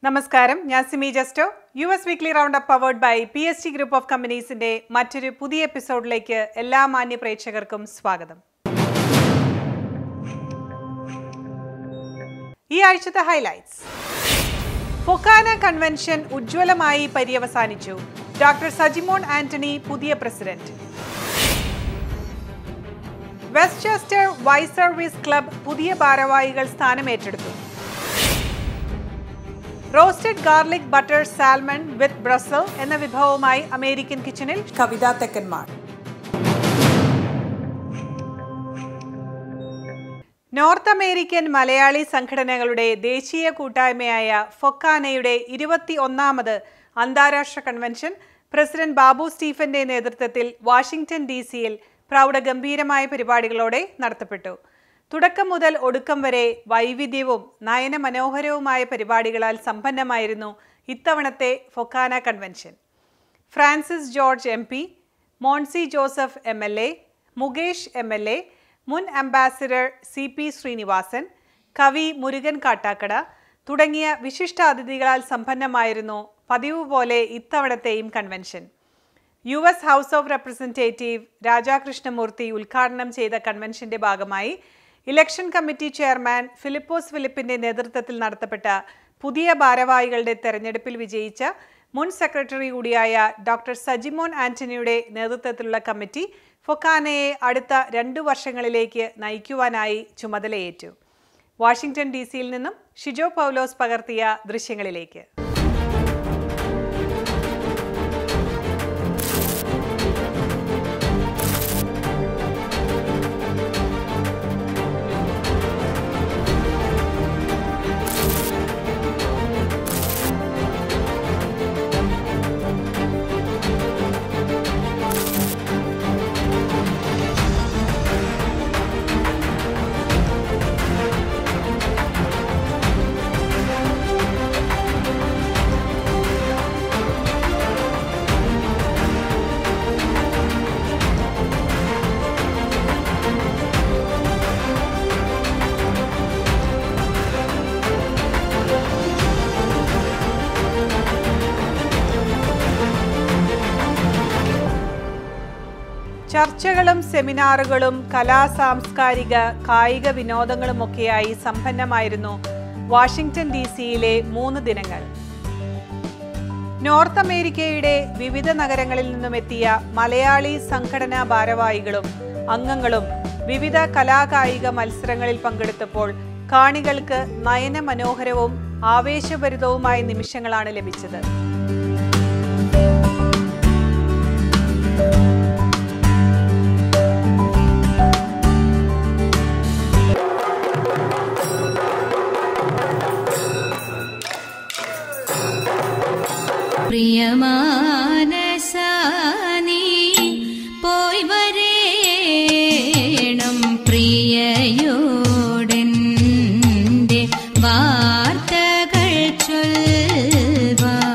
നമസ്കാരം ഞാൻ Simi Jesto U S weekly round up powered by P S T group of കമ്പനീസിന്റെ മറ്റൊരു പുതിയ എപ്പിസോഡിലേക്ക് എല്ലാ മാന്യ പ്രേക്ഷകർക്കും സ്വാഗതം ഈ ആഴ്ചത്തെ ഹൈലൈറ്റ്സ് ഫൊക്കാന കൺവെൻഷൻ ഉജ്ജ്വലമായി പര്യവസാനിച്ചു ഡോക്ടർ സജിമോൺ ആന്റണി പുതിയ president Westchester Y's service club പുതിയ ഭാരവാഹികൾ സ്ഥാനമേറ്റെടുത്തു roasted garlic butter salmon with brussel എന്ന വിഭവവുമായി അമേരിക്കൻ കിച്ചണിൽ കവിതാ തെക്കന്മാർ നോർത്ത് അമേരിക്കൻ മലയാളി സംഘടനകളുടെ ദേശീയ കൂട്ടായ്മയായ ഫൊക്കാനയുടെ ഇരുപത്തി ഒന്നാമത് അന്താരാഷ്ട്ര കൺവെൻഷൻ പ്രസിഡന്റ് ബാബു സ്റ്റീഫന്റെ നേതൃത്വത്തിൽ വാഷിംഗ്ടൺ ഡി സിയിൽ പ്രൗഢഗംഭീരമായ പരിപാടികളോടെ നടത്തപ്പെട്ടു തുടക്കം മുതൽ ഒടുക്കം വരെ വൈവിധ്യവും നയനമനോഹരവുമായ പരിപാടികളാൽ സമ്പന്നമായിരുന്നു ഇത്തവണത്തെ FOKANA convention Francis George M P Monsy Joseph M L A Mukesh M L A മുൻ അംബാസിഡർ സി പി ശ്രീനിവാസൻ കവി മുരുകൻ കാട്ടാക്കട തുടങ്ങിയ വിശിഷ്ടാതിഥികളാൽ സമ്പന്നമായിരുന്നു പതിവ് പോലെ ഇത്തവണത്തെയും convention U S house of representative Rajakrishnamoorthi ഉദ്ഘാടനം ചെയ്ത കൺവെൻഷന്റെ ഭാഗമായി ഇലക്ഷൻ കമ്മിറ്റി ചെയർമാൻ ഫിലിപ്പോസ് ഫിലിപ്പിന്റെ നേതൃത്വത്തിൽ നടത്തപ്പെട്ട പുതിയ ഭാരവാഹികളുടെ തെരഞ്ഞെടുപ്പിൽ വിജയിച്ച മുൻ സെക്രട്ടറി കൂടിയായ ഡോക്ടർ സജിമോൻ ആന്റണിയുടെ നേതൃത്വത്തിലുള്ള കമ്മിറ്റി ഫൊക്കാനയെ അടുത്ത രണ്ടു വർഷങ്ങളിലേക്ക് നയിക്കുവാനായി ചുമതലയേറ്റു വാഷിംഗ്ടൺ ഡി സിയിൽ നിന്നും ഷിജോ പൗലോസ് പകർത്തിയ ദൃശ്യങ്ങളിലേക്ക് ചർച്ചകളും സെമിനാറുകളും കലാ സാംസ്കാരിക കായിക വിനോദങ്ങളുമൊക്കെയായി സമ്പന്നമായിരുന്നു വാഷിംഗ്ടൺ ഡി സിയിലെ മൂന്ന് ദിനങ്ങൾ നോർത്ത് അമേരിക്കയുടെ വിവിധ നഗരങ്ങളിൽ നിന്നും എത്തിയ മലയാളി സംഘടനാ ഭാരവാഹികളും അംഗങ്ങളും വിവിധ കലാകായിക മത്സരങ്ങളിൽ പങ്കെടുത്തപ്പോൾ കാണികൾക്ക് നയന മനോഹരവും ആവേശഭരിതവുമായ നിമിഷങ്ങളാണ് ലഭിച്ചത് പ്രിയമാനസാനി പോയി വരേണം പ്രിയയോടെൻ്റെ വാർത്തകൾ ചൊൽവാൻ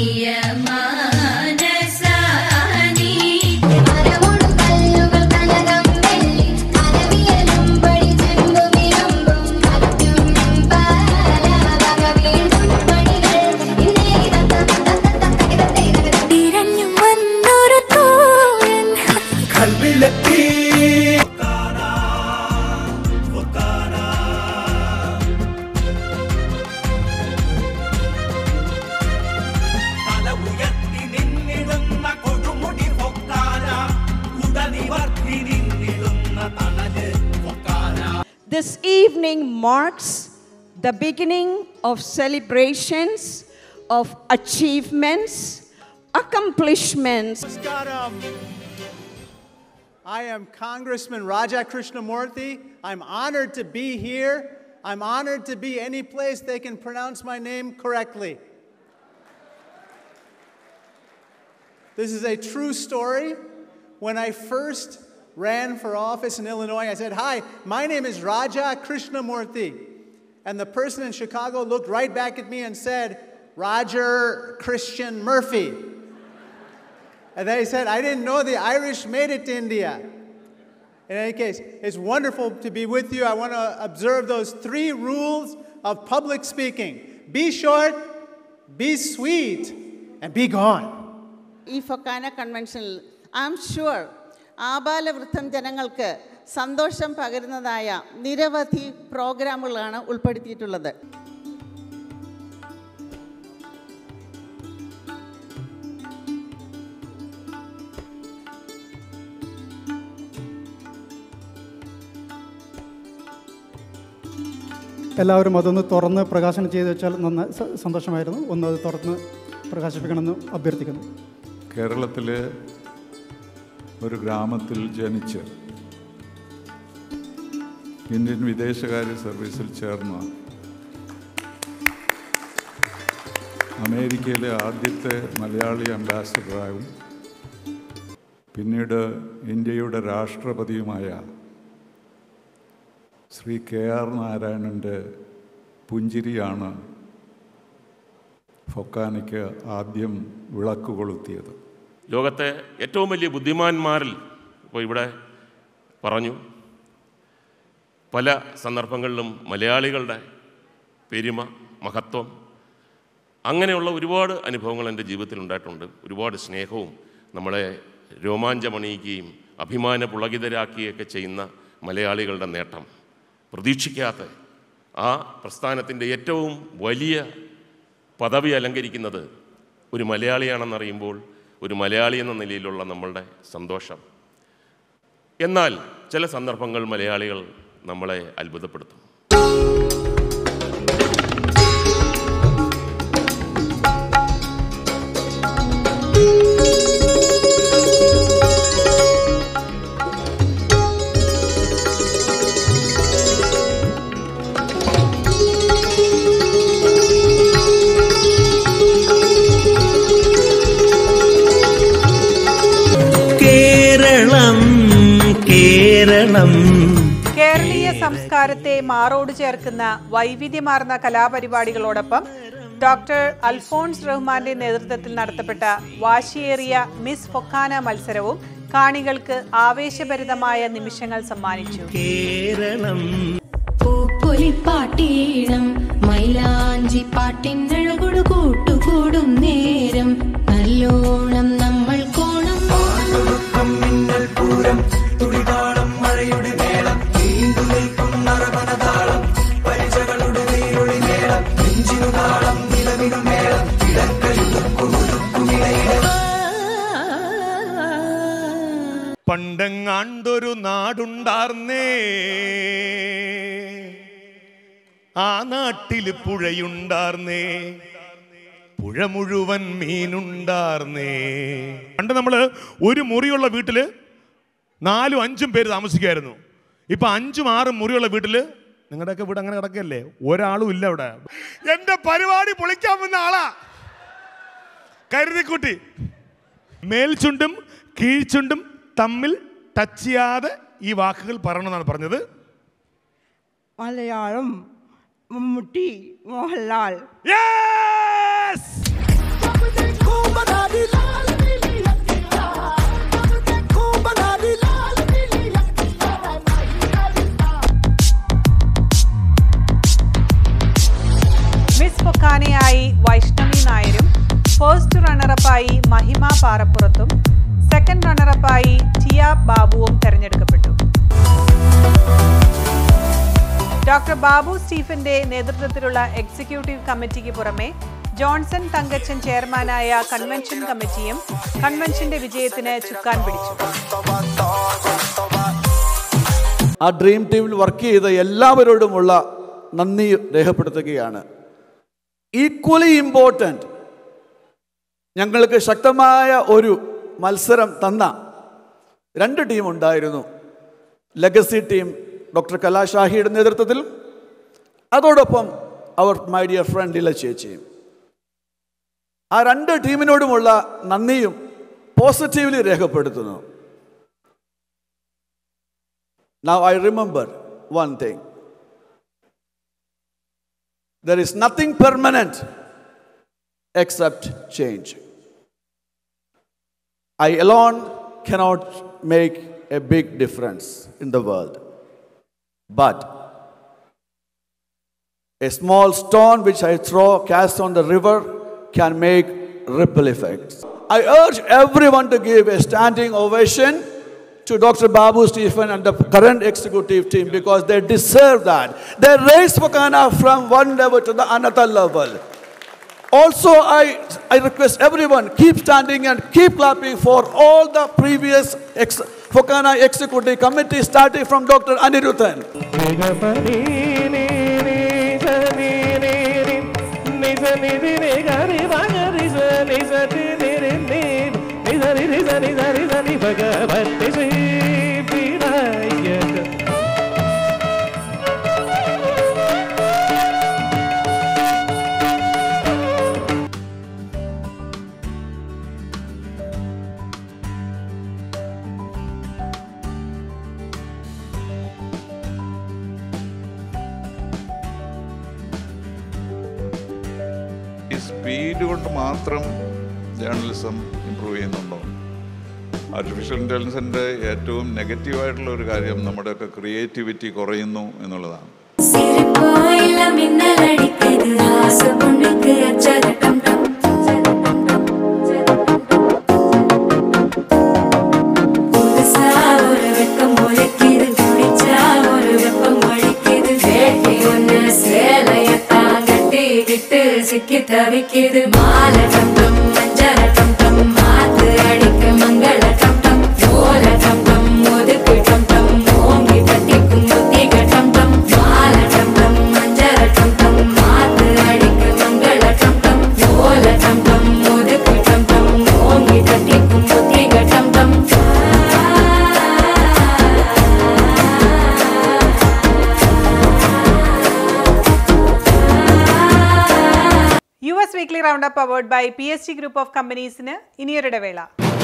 പ്രിയമാനസാനി മരമോടും കല്ലുകൾ കനകം വെള്ളി കനവിയലും പടി ചെമ്പുമിരുമ്പും മറ്റും പല വക വീണ്ടും പണികൾ തിരഞ്ഞു വന്നൊരു തോഴൻ കൽവിലെത്തി തല ഉയർത്തി നിന്നിടുന്ന കൊടുമുടി പൊക്കാന ഉടനിവർത്തി നിന്നിടുന്ന തണല് പൊക്കാന This evening marks the beginning of celebrations, of achievements, accomplishments. Namaskaram. I am Congressman Raja Krishnamurthy. I'm honored to be here. I'm honored to be any place they can pronounce my name correctly. This is a true story. When I first ran for office in Illinois, I said, Hi, my name is Raja Krishnamurthy. And the person in Chicago looked right back at me and said, Roger Christian Murphy. And then he said, I didn't know the Irish made it to India. In any case, it's wonderful to be with you. I want to observe those three rules of public speaking be short, be sweet, and be gone. ഈ ഫൊക്കാന കൺവെൻഷനിൽ I am sure ആബാലവൃദ്ധം ജനങ്ങൾക്ക് സന്തോഷം പകരുന്നതായ നിരവധി പ്രോഗ്രാമുകളാണ് ഉൾപ്പെടുത്തിയിട്ടുള്ളത് എല്ലാവരും അതൊന്ന് തുറന്ന് പ്രകാശനം ചെയ്ത് വെച്ചാൽ നന്നായി സ- സന്തോഷമായിരുന്നു ഒന്ന് അത് തുറന്ന് പ്രകാശിപ്പിക്കണമെന്ന് അഭ്യർത്ഥിക്കുന്നു കേരളത്തിലെ ഒരു ഗ്രാമത്തിൽ ജനിച്ച് ഇന്ത്യൻ വിദേശകാര്യ സർവീസിൽ ചേർന്ന അമേരിക്കയിലെ ആദ്യത്തെ മലയാളി അംബാസഡറായും പിന്നീട് ഇന്ത്യയുടെ രാഷ്ട്രപതിയുമായ ശ്രീ കെ ആർ നാരായണൻ്റെ പുഞ്ചിരിയാണ് ഫൊക്കാനയ്ക്ക് ആദ്യം വിളക്ക് കൊളുത്തിയത് ലോകത്തെ ഏറ്റവും വലിയ ബുദ്ധിമാന്മാരിൽ ഇപ്പോൾ ഇവിടെ പറഞ്ഞു പല സന്ദർഭങ്ങളിലും മലയാളികളുടെ പെരുമ മഹത്വം അങ്ങനെയുള്ള ഒരുപാട് അനുഭവങ്ങൾ എൻ്റെ ജീവിതത്തിൽ ഉണ്ടായിട്ടുണ്ട് ഒരുപാട് സ്നേഹവും നമ്മളെ രോമാഞ്ചമണിയിക്കുകയും അഭിമാന പുളകിതരാക്കുകയൊക്കെ ചെയ്യുന്ന മലയാളികളുടെ നേട്ടം പ്രതീക്ഷിക്കാത്ത ആ പ്രസ്ഥാനത്തിൻ്റെ ഏറ്റവും വലിയ പദവി അലങ്കരിക്കുന്നത് ഒരു മലയാളിയാണെന്നറിയുമ്പോൾ ഒരു മലയാളി എന്ന നിലയിലുള്ള നമ്മളുടെ സന്തോഷം എന്നാൽ ചില സന്ദർഭങ്ങൾ മലയാളികൾ നമ്മളെ അത്ഭുതപ്പെടുത്തും കേരളം കേരളം കേരളീയ സംസ്കാരത്തെ മാറോട് ചേർക്കുന്ന വൈവിധ്യമാർന്ന കലാപരിപാടികളോടൊപ്പം ഡോക്ടർ അൽഫോൺസ് റഹ്മാന്റെ നേതൃത്വത്തിൽ നടത്തപ്പെട്ട വാശിയേറിയ മിസ് ഫൊക്കാന മത്സരവും കാണികൾക്ക് ആവേശഭരിതമായ നിമിഷങ്ങൾ സമ്മാനിച്ചു കേരളം പൂപ്പൊലിപ്പാട്ടീണം മൈലാഞ്ചി പാട്ടിനഴകൊടു കൂട്ടുകൂടും നേരം നല്ലോണം നമ്മൾ കോണം പണ്ടെങ്ങാണ്ടൊരു നാടുണ്ടാർന്നേ ആ നാട്ടില് പുഴയുണ്ടാർന്നേ പുഴ മുഴുവൻ മീനുണ്ടാർന്നേ പണ്ട് നമ്മൾ ഒരു മുറിയുള്ള വീട്ടില് നാലും അഞ്ചും പേര് താമസിക്കുമായിരുന്നു ഇപ്പൊ അഞ്ചും ആറും മുറിയുള്ള വീട്ടില് നിങ്ങളുടെയൊക്കെ വീട് അങ്ങനെ കിടക്കല്ലേ ഒരാളും ഇല്ല അവിടെ എന്റെ പരിപാടി പൊളിക്കാൻ വന്ന ആളാ കരുതിക്കുട്ടി മേൽചുണ്ടും കീഴ്ചുണ്ടും തമ്മിൽ ടച്ച് ചെയ്യാതെ ഈ വാക്കുകൾ പറയണമെന്നാണ് പറഞ്ഞത് മലയാളം മമ്മൂട്ടി മോഹൻലാൽ മിസ് ഫൊക്കാനയായി വൈഷ്ണവി നായരും ഫസ്റ്റ് റണ്ണറപ്പായി മഹിമ പാറപ്പുറത്തും സെക്കൻഡ് റണ്ണറപ്പായി ടിയ ബാബുവും തെരഞ്ഞെടുക്കപ്പെട്ടു ഡോക്ടർ ബാബു സ്റ്റീഫന്റെ നേതൃത്വത്തിലുള്ള എക്സിക്യൂട്ടീവ് കമ്മിറ്റിക്ക് പുറമെ ജോൺസൺ തങ്കച്ചൻ ചെയർമാനായ കൺവെൻഷൻ കമ്മിറ്റിയും കൺവെൻഷന്റെ വിജയത്തിന് ചുക്കാൻ പിടിച്ചു ആ ഡ്രീം ടീമിൽ വർക്ക് ചെയ്ത എല്ലാവരോടുമുള്ള നന്ദി രേഖപ്പെടുത്തുകയാണ് ഈക്വലി ഇമ്പോർട്ടൻ്റ് ഞങ്ങൾക്ക് ശക്തമായ ഒരു മത്സരം തന്ന രണ്ട് ടീം ഉണ്ടായിരുന്നു ലെഗസി ടീം ഡോക്ടർ കലാഷാഹിയുടെ നേതൃത്വത്തിൽ അതോടൊപ്പം അവർ മൈ ഡിയർ ഫ്രണ്ട് ഇല ചേച്ചിയും ആ രണ്ട് ടീമിനോടുമുള്ള നന്ദിയും പോസിറ്റീവ്ലി രേഖപ്പെടുത്തുന്നു Now I remember one thing. There is nothing permanent except change. I alone cannot make a big difference in the world. But a small stone which I throw, cast on the river, can make ripple effects. I urge everyone to give a standing ovation to Dr. Babu Stephen and the current executive team because they deserve that. They raised Wakana from one level to the another level. Also, I, I request everyone keep standing and keep clapping for all the previous ex- Fokana Executive Committee starting from Dr. Anirudhan. Bhagavathi Shri Vinayaka ഈ speed കൊണ്ട് മാത്രം journalism improve ചെയ്യുന്നുണ്ടോ artificial ഇൻ്റലിജൻസിൻ്റെ ഏറ്റവും നെഗറ്റീവായിട്ടുള്ള ഒരു കാര്യം നമ്മുടെയൊക്കെ ക്രിയേറ്റിവിറ്റി കുറയുന്നു എന്നുള്ളതാണ് சிரிப்போயில மின்னல் அடிக்குது ஆசை பொண்ணுக்கு அச்சத டம் டம் புதுசா ஒரு வெக்கம் முளைக்குது குடிச்சா ஒரு வெப்பம் அடிக்குது வேட்டி ஒண்ணு சேலையத்தான் கட்டிக்கிட்டு சிக்கி தவிக்குது மாலை டம் டம் மஞ்சள டம் டம் மாத்து அடிக்க மங்கள டம் டம் ஓல டம் டம் ஒதுக்கு டம் டம் ஓங்கி தட்டிக்கும் புத்திக டம் டம் மாலை டம் டம் மஞ்சள டம் டம் மாத்து அடிக்க மங்கள டம் டம் ஓல டம் டம் ஒதுக்கு டம் டம் ஓங்கி தட்டிக்கும் புத்திக டம் டம் U S weekly round up award by P S T group of കമ്പനീസിന് ഇനിയൊരിടവേള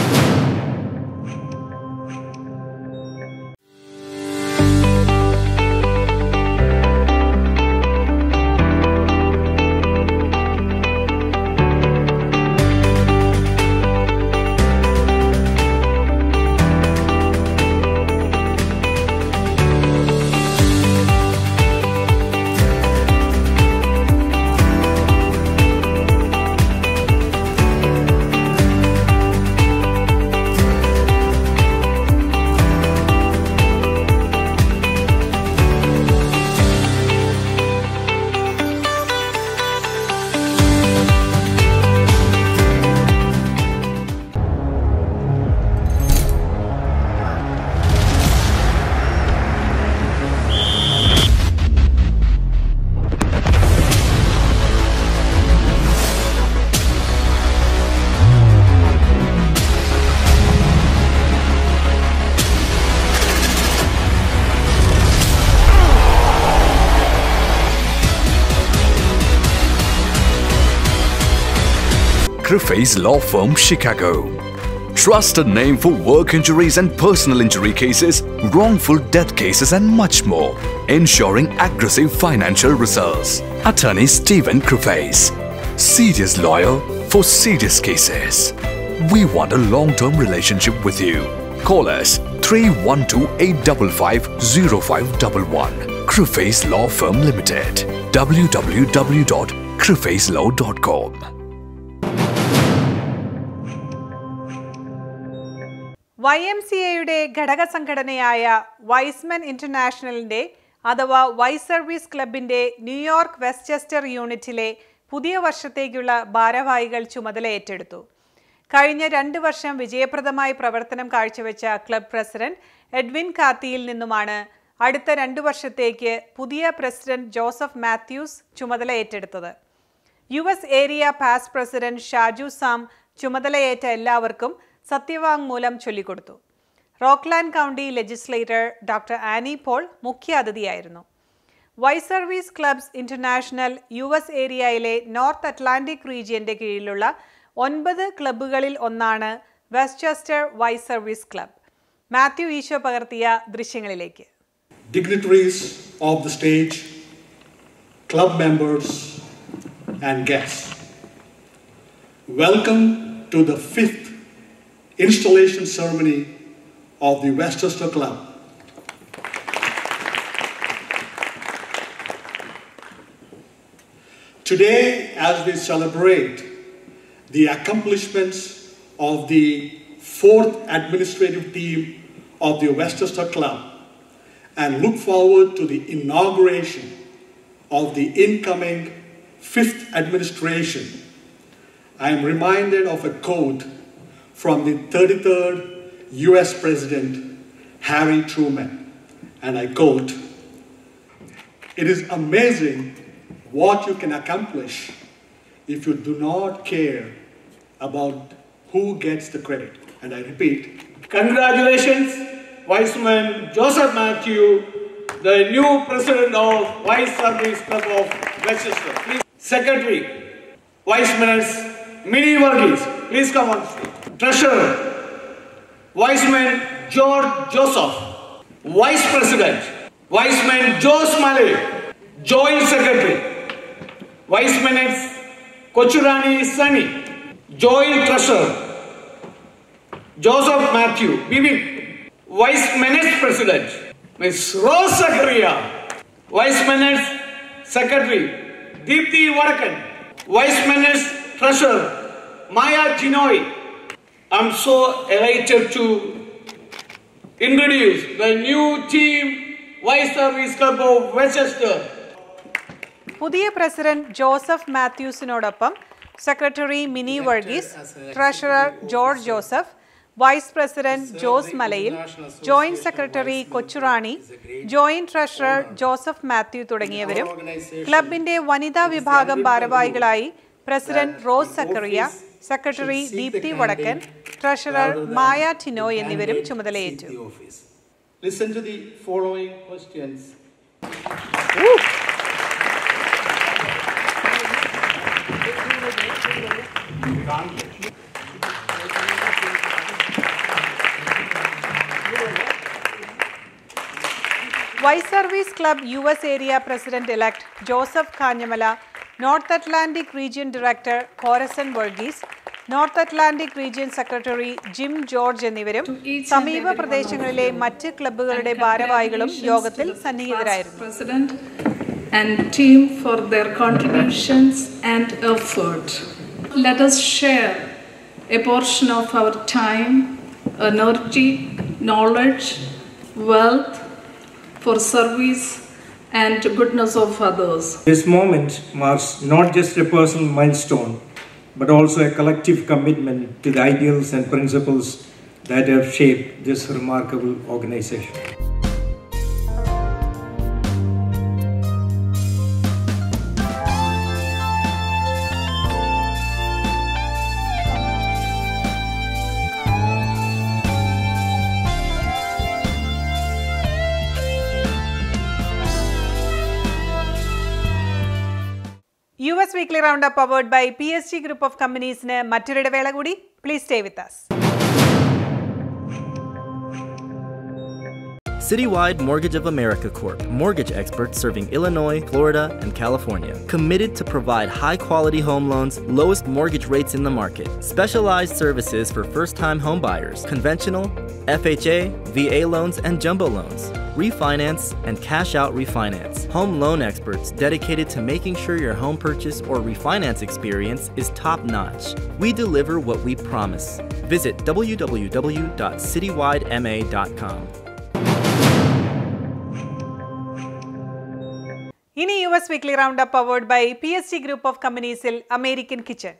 Griffey's Law Firm, Chicago. Trusted name for work injuries and personal injury cases, wrongful death cases, and much more. Ensuring aggressive financial results. Attorney Stephen Griffey's. Serious lawyer for serious cases. We want a long term relationship with you. Call us 312 855 0511. Griffey's Law Firm Limited. www.griffeyslaw.com. Y M C എയുടെ ഘടക സംഘടനയായ Y's men ഇന്റർനാഷണലിന്റെ അഥവാ Y service ക്ലബിന്റെ New York Westchester യൂണിറ്റിലെ പുതിയ വർഷത്തേക്കുള്ള ഭാരവാഹികൾ ചുമതല ഏറ്റെടുത്തു കഴിഞ്ഞ രണ്ട് വർഷം വിജയപ്രദമായി പ്രവർത്തനം കാഴ്ചവെച്ച ക്ലബ് പ്രസിഡന്റ് എഡ്വിൻ കാത്തിയിൽ നിന്നുമാണ് അടുത്ത രണ്ട് വർഷത്തേക്ക് പുതിയ പ്രസിഡന്റ് ജോസഫ് മാത്യൂസ് ചുമതല ഏറ്റെടുത്തത് U S area past president Shaju Sam ചുമതലയേറ്റ എല്ലാവർക്കും സത്യവാങ്മൂലം ചൊല്ലിക്കൊടുത്തു Rockland county legislator doctor Annie Paul മുഖ്യ അതിഥിയായിരുന്നു Y service clubs international U S ഏരിയയിലെ നോർത്ത് അറ്റ്ലാന്റിക് റീജിയന്റെ കീഴിലുള്ള ഒൻപത് ക്ലബ്ബുകളിൽ ഒന്നാണ് Westchester Y service club Mathew Eesho പകർത്തിയ ദൃശ്യങ്ങളിലേക്ക് dignitaries of the stage, club members, and guests. Welcome to the fifth installation ceremony of the Westchester Club. Today, as we celebrate the accomplishments of the fourth administrative team of the Westchester Club and look forward to the inauguration of the incoming fifth administration. I am reminded of a quote from the 33rd US President Harry Truman, and I quote It is amazing what you can accomplish if you do not care about who gets the credit. And I repeat, Congratulations, Viceman Joseph Matthew, the new president of Vice Service Club of Westchester. Please, Secretary, Vice Minister Mini Varghese, please come on stage. Treasurer, Viceman George Joseph, Vice President, Viceman Jose Male, Joint Secretary, Vice Minister Kochurani Sunny, Joint Treasurer, Joseph Matthew, Bibi, Vice Minister President, Ms. Rose Zakaria, Vice Minister Secretary, Deepthi Varakan, Vice Minister Treasurer, Maya Jinoi. I'm so elated to introduce the new team Vice Service Club of Westchester. പുതിയ president Joseph മാത്യൂസിനോടൊപ്പം secretary Mini Varghese treasurer George Joseph vice president Jose Malayil joint secretary Kochurani joint treasurer Joseph Mathew തുടങ്ങിയവരും ക്ലബിന്റെ വനിതാ വിഭാഗം ഭാരവാഹികളായി president Rose Zachariah secretary Deepthi Vadakkan treasurer മായ ടിനോ എന്നിവരും ചുമതലയേറ്റു Listen to the following questions. Y's service club U S area president elect Joseph Kanjamala north Atlantic region director Korason Varghese north Atlantic region secretary Jim George എന്നിവരും സമീപ പ്രദേശങ്ങളിലെ മറ്റ് ക്ലബ്ബുകളുടെ ഭാരവാഹികളും യോഗത്തിൽ സന്നിഹിതരായിരുന്നു President and team for their contributions and effort. Let us share a portion of our time, energy, knowledge, wealth for service and goodness of others. This moment marks not just a personal milestone, but also a collective commitment to the ideals and principles that have shaped this remarkable organization. U S weekly round up powered by P S G group of കമ്പനീസിന് മറ്റൊരിടവേള കൂടി please stay with us Citywide Mortgage of America Corp. Mortgage experts serving Illinois, Florida, and California. Committed to provide high quality home loans, lowest mortgage rates in the market. Specialized services for first time homebuyers, conventional, FHA, VA loans, and jumbo loans. Refinance and cash out refinance. Home loan experts dedicated to making sure your home purchase or refinance experience is top notch. We deliver what we promise. Visit www.citywidema.com. ഇനി U S weekly round up powered by P S G group of കമ്പനീസിൽ American kitchen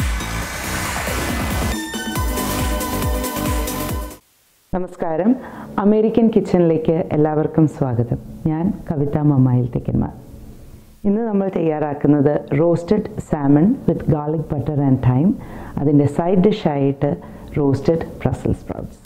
നമസ്കാരം American കിച്ചണിലേക്ക് എല്ലാവർക്കും സ്വാഗതം ഞാൻ കവിത മമ്മായിൽ തെക്കന്മാർ ഇന്ന് നമ്മൾ തയ്യാറാക്കുന്നത് roasted salmon with garlic butter and thyme അതിൻ്റെ സൈഡ് ഡിഷായിട്ട് റോസ്റ്റഡ് ബ്രസൽ സ്പ്രൗട്ട്സ്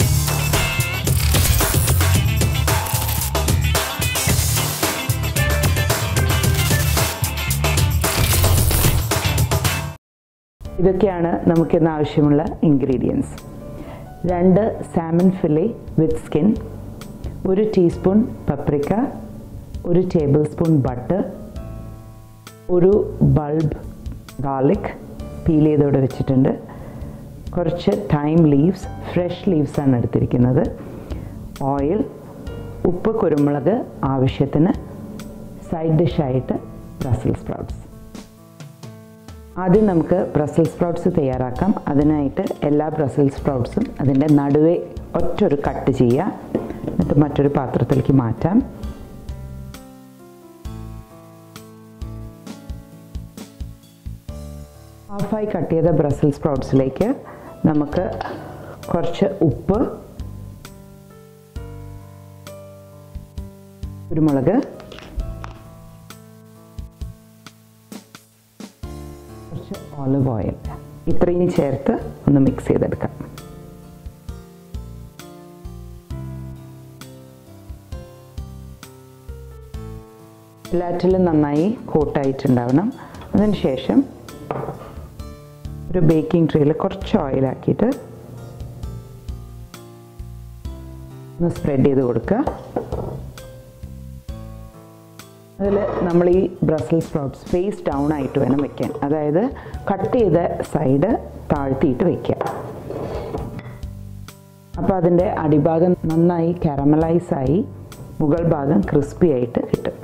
ഇതൊക്കെയാണ് നമുക്കിന്ന് ആവശ്യമുള്ള ഇൻഗ്രീഡിയൻസ് രണ്ട് സാമൺ ഫിലെ വിത്ത് സ്കിൻ ഒരു ടീസ്പൂൺ പപ്രിക്ക ഒരു ടേബിൾ സ്പൂൺ ബട്ടർ ഒരു ബൾബ് ഗാർലിക് പീൽ ചെയ്തോടെ വെച്ചിട്ടുണ്ട് കുറച്ച് ടൈം ലീവ്സ് ഫ്രഷ് ലീവ്സ് ആണ് എടുത്തിരിക്കുന്നത് ഓയിൽ ഉപ്പ് കുരുമുളക് ആവശ്യത്തിന് സൈഡ് ഡിഷായിട്ട് ബ്രസൽ സ്പ്രൗട്ട്സ് ആദ്യം നമുക്ക് ബ്രസൽ സ്പ്രൗട്ട്സ് തയ്യാറാക്കാം അതിനായിട്ട് എല്ലാ ബ്രസൽ സ്പ്രൗട്ട്സും അതിൻ്റെ നടുവെ ഒറ്റൊരു കട്ട് ചെയ്യുക എന്നിട്ട് മറ്റൊരു പാത്രത്തിലേക്ക് മാറ്റാം ഹാഫായി കട്ട് ചെയ്ത ബ്രസൽ സ്പ്രൗട്ട്സിലേക്ക് നമുക്ക് കുറച്ച് ഉപ്പ് കുരുമുളക് കുറച്ച് ഓലിവ് ഓയിൽ ഇത്രയും ചേർത്ത് ഒന്ന് മിക്സ് ചെയ്തെടുക്കാം എല്ലാറ്റിലും നന്നായി കോട്ടായിട്ടുണ്ടാവണം അതിനുശേഷം ഒരു ബേക്കിംഗ് ട്രേയിൽ കുറച്ച് ഓയിലാക്കിയിട്ട് ഒന്ന് സ്പ്രെഡ് ചെയ്ത് കൊടുക്കുക അതിൽ നമ്മൾ ഈ ബ്രസൽ സ്പ്രൗട്ട്സ് ഫേസ് ഡൗൺ ആയിട്ട് വേണം വെക്കാൻ അതായത് കട്ട് ചെയ്ത സൈഡ് താഴ്ത്തിയിട്ട് വെക്കുക അപ്പോൾ അതിൻ്റെ അടിഭാഗം നന്നായി കാരമലൈസ് ആയി മുകൾ ഭാഗം ക്രിസ്പി ആയിട്ട് കിട്ടും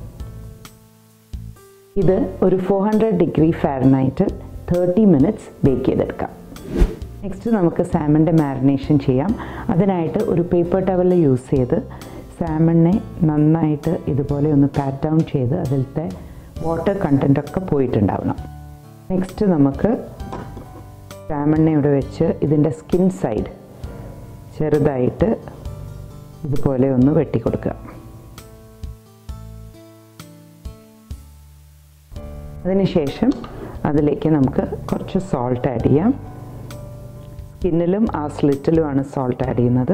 ഇത് ഒരു four hundred degree Fahrenheit thirty minutes bake ചെയ്തെടുക്കാം നെക്സ്റ്റ് നമുക്ക് സാമൻ്റെ മാരിനേഷൻ ചെയ്യാം അതിനായിട്ട് ഒരു പേപ്പർ ടവൽ യൂസ് ചെയ്ത് സാമണിനെ നന്നായിട്ട് ഇതുപോലെ ഒന്ന് പാറ്റ് ഡൗൺ ചെയ്ത് അതിലത്തെ വാട്ടർ കണ്ടൻ്റ് ഒക്കെ പോയിട്ടുണ്ടാവണം നെക്സ്റ്റ് നമുക്ക് സാമണിനെ ഇവിടെ വെച്ച് ഇതിൻ്റെ സ്കിൻ സൈഡ് ചെറുതായിട്ട് ഇതുപോലെ ഒന്ന് വെട്ടിക്കൊടുക്കുക അതിനുശേഷം അതിലേക്ക് നമുക്ക് കുറച്ച് സോൾട്ട് ആഡ് ചെയ്യാം സ്കിന്നിലും ആ സ്ലിറ്റിലുമാണ് സോൾട്ട് ആഡ് ചെയ്യുന്നത്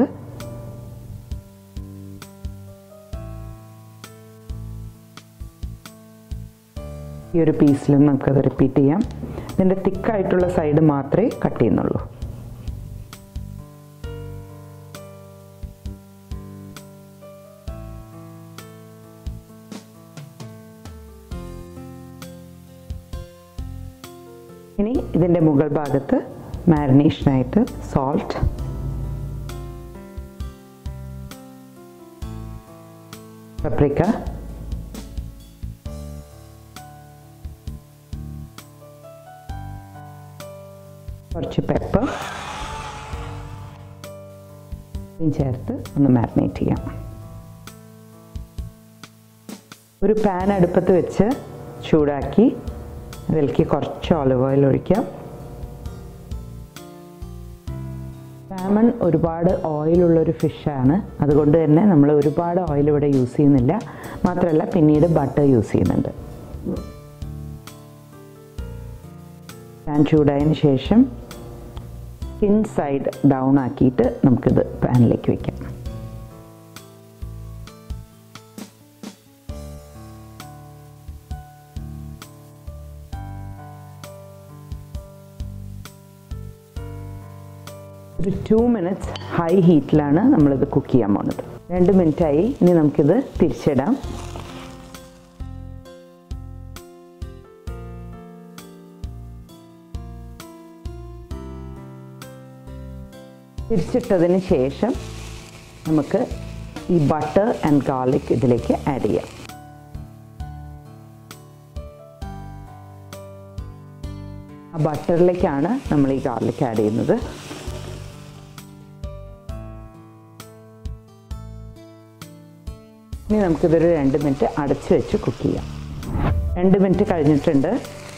ഈ ഒരു പീസിലും നമുക്കത് റിപ്പീറ്റ് ചെയ്യാം ഇതിൻ്റെ തിക്കായിട്ടുള്ള സൈഡ് മാത്രമേ കട്ട് ചെയ്യുന്നുള്ളൂ ഇനി ഇതിൻ്റെ മുകൾ ഭാഗത്ത് മാരിനേഷനായിട്ട് സോൾട്ട് പപ്രിക്ക കുറച്ച് പെപ്പർ ചേർത്ത് ഒന്ന് മാരിനേറ്റ് ചെയ്യാം ഒരു പാൻ അടുപ്പത്ത് വെച്ച് ചൂടാക്കി അതിലേക്ക് കുറച്ച് ഓലിവ് ഓയിൽ ഒഴിക്കാം സാമൺ ഒരുപാട് ഓയിലുള്ളൊരു ഫിഷാണ് അതുകൊണ്ട് തന്നെ നമ്മൾ ഒരുപാട് ഓയിൽ ഇവിടെ യൂസ് ചെയ്യുന്നില്ല മാത്രമല്ല പിന്നീട് ബട്ടർ യൂസ് ചെയ്യുന്നുണ്ട് പാൻ ചൂടായതിന് ശേഷം സ്കിൻ സൈഡ് ഡൗൺ ആക്കിയിട്ട് നമുക്കിത് പാനിലേക്ക് വയ്ക്കാം ഒരു ടു മിനിറ്റ്സ് ഹൈ ഹീറ്റിലാണ് നമ്മളിത് കുക്ക് ചെയ്യാൻ പോകുന്നത് രണ്ട് മിനിറ്റായി ഇനി നമുക്കിത് തിരിച്ചിടാം തിരിച്ചിട്ടതിന് ശേഷം നമുക്ക് ഈ ബട്ടർ ആൻഡ് ഗാർലിക് ഇതിലേക്ക് ആഡ് ചെയ്യാം ആ ബട്ടറിലേക്കാണ് നമ്മൾ ഈ ഗാർലിക് ആഡ് ചെയ്യുന്നത് ഇനി നമുക്കിതൊരു രണ്ട് മിനിറ്റ് അടച്ചു വെച്ച് കുക്ക് ചെയ്യാം രണ്ട് മിനിറ്റ് കഴിഞ്ഞിട്ടുണ്ട്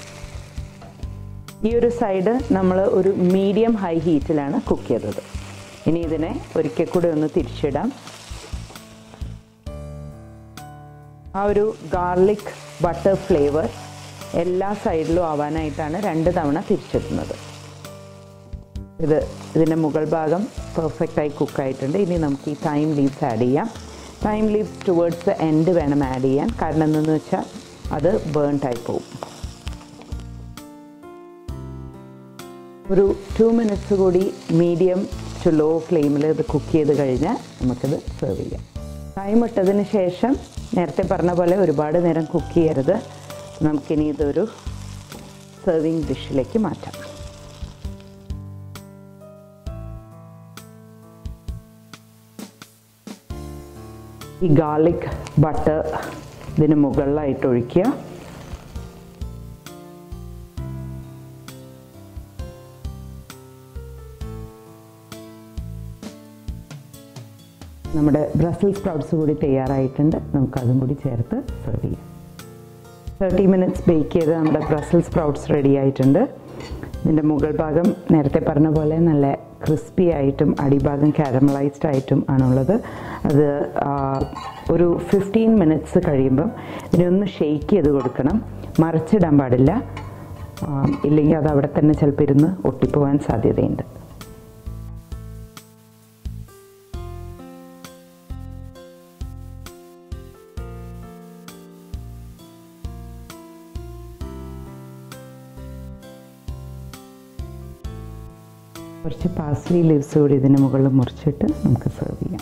ഈ ഒരു സൈഡ് നമ്മൾ ഒരു മീഡിയം ഹൈ ഹീറ്റിലാണ് കുക്ക് ചെയ്തത് ഇനി ഇതിനെ ഒരിക്കൽ കൂടി ഒന്ന് തിരിച്ചിടാം ആ ഒരു ഗാർലിക് ബട്ടർ ഫ്ലേവർ എല്ലാ സൈഡിലും ആവാനായിട്ടാണ് രണ്ട് തവണ തിരിച്ചിടുന്നത് ഇത് ഇതിൻ്റെ മുകൾ ഭാഗം പെർഫെക്റ്റായി കുക്കായിട്ടുണ്ട് ഇനി നമുക്ക് ഈ ടൈം ലീവ്സ് ആഡ് ചെയ്യാം ടൈം ലീവ്സ് ടുവേർഡ്സ് എൻഡ് വേണം ആഡ് ചെയ്യാൻ കാരണം എന്തെന്ന് വെച്ചാൽ അത് ബേൺട്ടായി പോകും ഒരു ടു മിനിറ്റ്സ് കൂടി മീഡിയം ടു ലോ ഫ്ലെയിമിൽ ഇത് കുക്ക് ചെയ്ത് കഴിഞ്ഞാൽ നമുക്കിത് സെർവ് ചെയ്യാം ടൈം ഇട്ടതിന് ശേഷം നേരത്തെ പറഞ്ഞ പോലെ ഒരുപാട് നേരം കുക്ക് ചെയ്യരുത് നമുക്കിനി ഇതൊരു സെർവിങ് ഡിഷിലേക്ക് മാറ്റാം ഈ ഗാർലിക് ബട്ടർ ഇതിന് മുകളിലായിട്ട് ഒഴിക്കുക നമ്മുടെ ബ്രസൽ സ്പ്രൗട്ട്സ് കൂടി തയ്യാറായിട്ടുണ്ട് നമുക്കതും കൂടി ചേർത്ത് സെർവ് ചെയ്യാം തേർട്ടി മിനിറ്റ്സ് ബേക്ക് ചെയ്ത് നമ്മുടെ ബ്രസൽ സ്പ്രൗട്ട്സ് റെഡി ആയിട്ടുണ്ട് ഇതിൻ്റെ മുകൾ ഭാഗം നേരത്തെ പറഞ്ഞ പോലെ നല്ല ക്രിസ്പി ആയിട്ടും അടിഭാഗം കാരമലൈസ്ഡ് ആയിട്ടും ആണുള്ളത് അത് ആ, ഒരു ഫിഫ്റ്റീൻ മിനിറ്റ്സ് കഴിയുമ്പം ഇതിനൊന്ന് ഷെയ്ക്ക് ചെയ്ത് കൊടുക്കണം മറിച്ചിടാൻ പാടില്ല ആ, ഇല്ലെങ്കിൽ അത് അവിടെ തന്നെ ചിലപ്പോൾ ഇരുന്ന് ഒട്ടിപ്പോവാൻ സാധ്യതയുണ്ട് കുറച്ച് പാസ്ലി ലീവ്സ് കൂടി ഇതിന് മുകളിൽ മുറിച്ചിട്ട് നമുക്ക് സെർവ് ചെയ്യാം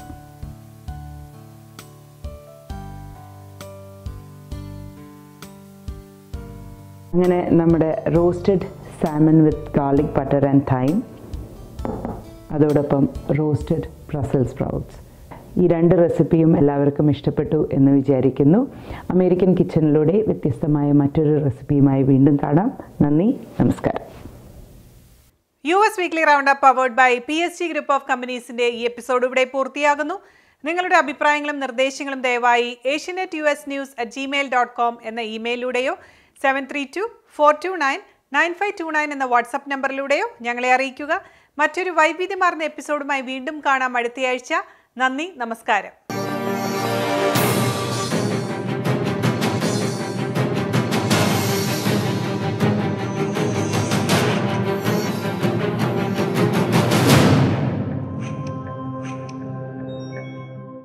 അങ്ങനെ നമ്മുടെ roasted salmon with garlic butter and thyme അതോടൊപ്പം റോസ്റ്റഡ് ബ്രസൽ സ്പ്രൗട്ട്സ് ഈ രണ്ട് റെസിപ്പിയും എല്ലാവർക്കും ഇഷ്ടപ്പെട്ടു എന്ന് വിചാരിക്കുന്നു അമേരിക്കൻ കിച്ചണിലൂടെ വ്യത്യസ്തമായ മറ്റൊരു റെസിപ്പിയുമായി വീണ്ടും കാണാം നന്ദി നമസ്കാരം U S weekly round up powered by P S G group of കമ്പനീസിന്റെ ഈ എപ്പിസോഡ് ഇവിടെ പൂർത്തിയാകുന്നു നിങ്ങളുടെ അഭിപ്രായങ്ങളും നിർദ്ദേശങ്ങളും ദയവായി Asianet U S news at Gmail dot com എന്ന ഇമെയിലൂടെയോ seven three two four two nine nine five two nine എന്ന വാട്സപ്പ് നമ്പറിലൂടെയോ ഞങ്ങളെ അറിയിക്കുക മറ്റൊരു വൈവിധ്യമാർന്ന എപ്പിസോഡുമായി വീണ്ടും കാണാം അടുത്തയാഴ്ച നന്ദി നമസ്കാരം